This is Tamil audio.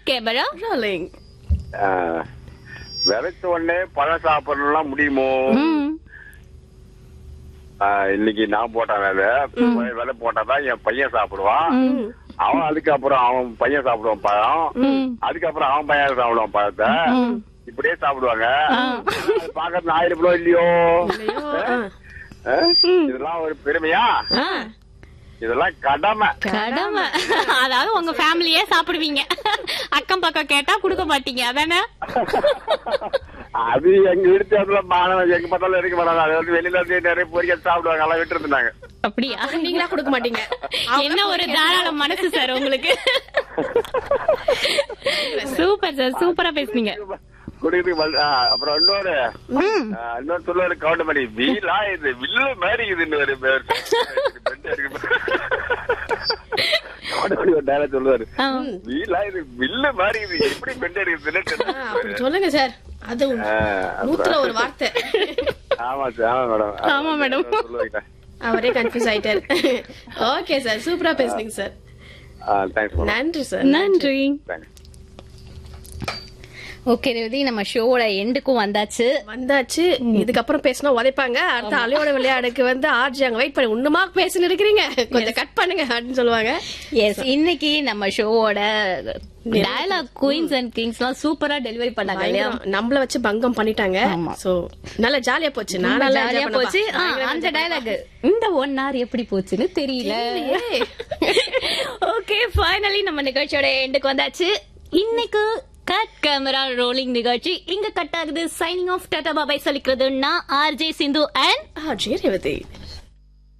கேமரா ரோலிங் ஆஹ், விதைச்ச உடனே பழம் சாப்பிடலாம் முடியுமோ ம் ஆஹ், இன்னைக்கு நான் போட்டேன் விதை போய் விதை போட்டாதான் என் பையன் சாப்பிடுவான் அவன் அதுக்கப்புறம் அவன் பையன் சாப்பிடுவான் பழம் அதுக்கப்புறம் அவன் பையன் சாப்பிடுவான் பழத்தை இப்படியே சாப்பிடுவாங்க அது பாக்கிறது ஆயிருப்போ இல்லையோ ஆஹ்? இதெல்லாம் ஒரு பெருமையா இதெல்லாம் கடமை கடமை அதாவது உங்க ஃபேமிலியே சாப்பிடுவீங்க அக்கம் பக்கம் கேட்டா கொடுக்க மாட்டீங்க அதானே அது எங்க வீடு தேர்தல மாணவன் எங்க பார்த்தாலும் இருக்க மாட்டாங்க அது வந்து வெளியில இருந்து நிறைய பொறிக்க சாப்பிடுவாங்க எல்லாம் விட்டு இருந்தாங்க அப்படியா நீங்களா கொடுக்க மாட்டீங்க என்ன ஒரு தாராள மனசு சார் உங்களுக்கு சூப்பர் சார் சூப்பரா பேசுனீங்க குடிக்கிறதுக்கு வல்- ஆ, அப்புறம் இன்னொரு ஆ, இன்னொரு சொல்லுவாரு கவுண்டமணி வீலா இது வில்லு மாதிரி இதுன்னு ஒரு பேர் கவுண்டமணி ஒரு டயலாக் சொல்லுவாரு ஆ. வீலா இது வில்லு மாதிரி இது எப்படி பெண்ட் ஆ, எடுக்குதுன்னு அப்படி சொல்லுங்க சார் அது நூத்துல ஒரு வார்த்தை ஆமா சார் ஆமா மேடம் ஆமா, madam. சொல்லுவாங்க அவரே கன்ஃபியூஸ் ஆயிட்டாரு ஓகே சார் சூப்பரா பேசுனீங்க சார் தேங்க்ஸ் மேடம் நன்றி சார் நன்றி தேங்க்ஸ் ஓகே ரேவதி நம்ம ஷோவோட எண்டுக்கும் வந்தாச்சு வந்தாச்சு இதுக்கப்புறம் பேசினா உதைப்பாங்க அடுத்த அலையோட விளையாடுக்கு வந்து ஆர்ஜி அங்க வெயிட் பண்ணி ஒண்ணுமா பேசின்னு இருக்கிறீங்க கொஞ்சம் கட் பண்ணுங்க அப்படின்னு சொல்லுவாங்க எஸ் இன்னைக்கு நம்ம ஷோவோட டயலாக் குயின்ஸ் அண்ட் கிங்ஸ் எல்லாம் சூப்பரா டெலிவரி பண்ணாங்க இல்லையா பயங்கரம். நம்மள வச்சு பங்கம் பண்ணிட்டாங்க ஆமா. சோ நல்லா ஜாலியா போச்சு நான் ரொம்ப நல்லா ஜாலியா enjoy போச்சு பண்ணேன்ப்பா. ஆ, பயங்கரமா அந்த enjoy டயலாக் இந்த ஒன் ஹவர் எப்படி போச்சுன்னு தெரியல தெரியலையே. ஓகே ஃபைனலி நம்ம நிகழ்ச்சியோட எண்டுக்கு வந்தாச்சு இன்னைக்கு கட் கேமரா ரோலிங் நிகழ்ச்சி இங்க கட் ஆகுது சைனிங் ஆஃப் டாடா பாபாய் சொல்லிக்கிறது நான் RJ Sindhu and RJ Revathi